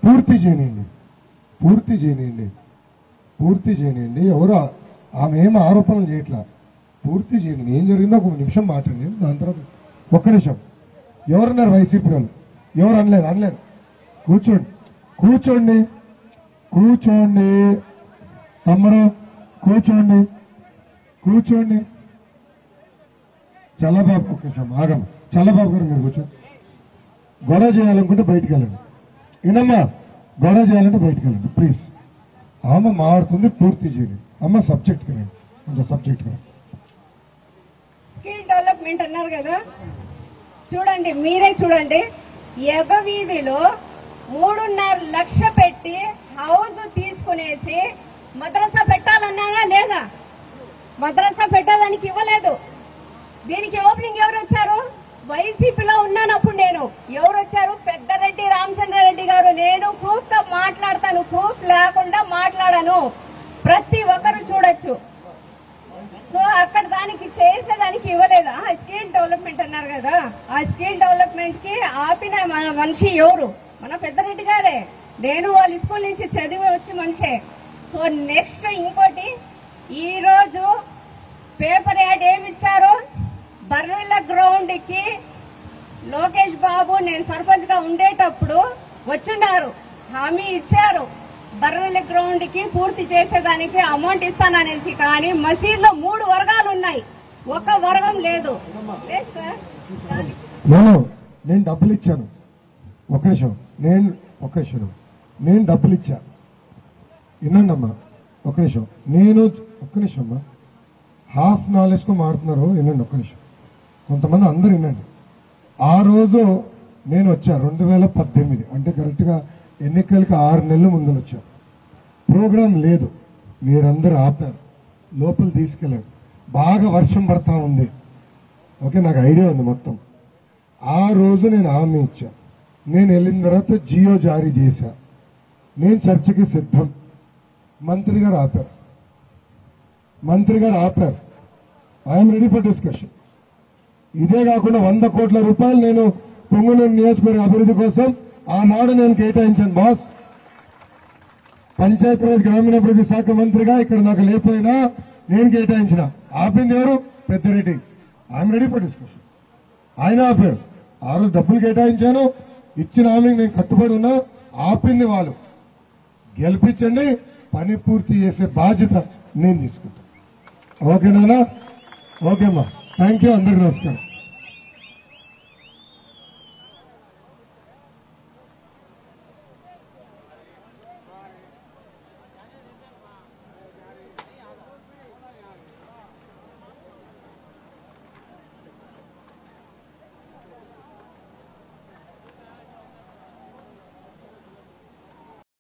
పూర్తి చేయనియండి పూర్తి చేయనియండి పూర్తి చేయనియండి ఎవరు ఆమె ఏం ఆరోపణలు చేయట్లా పూర్తి చేయండి ఏం జరిగిందో ఒక నిమిషం మాట్లాడండి దాని తర్వాత ఒక్క నిమిషం ఎవరున్నారు వైసీపీ వాళ్ళు ఎవరు అనలేదు అనలేదు కూర్చోండి కూర్చోండి కూర్చోండి తమ్ముడు కూర్చోండి కూర్చోండి చల్లబాబు ఒక్క నిమిషం ఆగం చల్లబాబు గారు మీరు కూర్చోండి గొడవ చేయాలనుకుంటే బయటికి వెళ్ళండి వినమ్మా గొడవ చేయాలంటే బయటికి వెళ్ళండి ప్లీజ్ ఆమె మాట్లాడుతుంది పూర్తి చేయండి అమ్మ సబ్జెక్ట్ కరండి కొంచెం సబ్జెక్ట్ కరండి స్కిల్ డెవలప్మెంట్ అన్నారు కదా చూడండి మీరే చూడండి ఎగవీధిలో మూడున్నర లక్ష పెట్టి హౌస్ తీసుకునేసి మద్రసా పెట్టాలన్నారా లేదా మద్రసా పెట్టడానికి ఇవ్వలేదు దీనికి ఓపెనింగ్ ఎవరు వచ్చారు వైసీపీలో ఉన్నానప్పుడు నేను ఎవరు వచ్చారు పెద్దరెడ్డి రామచంద్రారెడ్డి గారు నేను ప్రూఫ్ తో మాట్లాడతాను ప్రూఫ్ లేకుండా మాట్లాడను ప్రతి ఒక్కరు చూడొచ్చు సో అక్కడ దానికి చేసేదానికి ఇవ్వలేదు ఆ స్కిల్ డెవలప్మెంట్ అన్నారు కదా ఆ స్కిల్ డెవలప్మెంట్ కి ఆపిన మన మనిషి ఎవరు మన పెద్దరెడ్డి గారే నేను వాళ్ళ స్కూల్ నుంచి చదివి వచ్చి మనిషే సో నెక్స్ట్ ఇంకోటి ఈ రోజు పేపర్ యాడ్ ఏమి ఇచ్చారు బర్రెల గ్రౌండ్ కి లోకేష్ బాబు నేను సర్పంచ్ గా ఉండేటప్పుడు వచ్చున్నారు హామీ ఇచ్చారు బర్రెల గ్రౌండ్ కి పూర్తి చేసేదానికి అమౌంట్ ఇస్తాననేసి కానీ మసీద్ లో మూడు వర్గాలు ఉన్నాయి ఒక వర్గం లేదు లేదు సార్ దానికి నేను నేను డబ్బులు ఇచ్చాను ఒక నిమిషం నేను ఒక నిమిషం నేను డబ్బులు ఇచ్చా వినండి అమ్మా ఒక నిమిషం నేను ఒక్క నిమిషం అమ్మా హాఫ్ నాలెడ్జ్తో మాడుతున్నారు వినండి ఒక్క నిమిషం కొంతమంది అందరూ వినండి ఆ రోజు నేను వచ్చా రెండు వేల పద్దెనిమిది అంటే కరెక్ట్గా ఎన్నికలకి ఆరు నెలల ముందు వచ్చా ప్రోగ్రాం లేదు మీరందరూ ఆపారు లోపల తీసుకెళ్ళారు బాగా వర్షం పడతా ఉంది ఓకే నాకు ఐడియా ఉంది మొత్తం ఆ రోజు నేను హామీ ఇచ్చా నేను వెళ్ళిన తర్వాత జియో జారీ చేశా నేను చర్చకి సిద్ధం మంత్రి గారు ఆపారు మంత్రి గారు ఆపారు ఐఎమ్ రెడీ ఫర్ డిస్కషన్ ఇదే కాకుండా వంద కోట్ల రూపాయలు నేను పొంగునూరు నియోజకవర్గ అభివృద్ధి కోసం ఆనాడు నేను కేటాయించాను బాస్ పంచాయతీరాజ్ గ్రామీణాభివృద్ధి శాఖ మంత్రిగా ఇక్కడ నాకు లేకపోయినా నేను కేటాయించిన ఆపింది ఎవరు Peddireddy I'm ready for discussion ఆయన ఆపాడు ఆ రోజు డబ్బులు కేటాయించాను ఇచ్చిన హామీకి నేను కట్టుబడి ఉన్నా ఆపింది వాళ్ళు గెలిపించండి పని పూర్తి చేసే బాధ్యత నేను తీసుకుంటాను ఓకేనా ఓకేమ్మా థ్యాంక్ యూ అందరికి నమస్కారం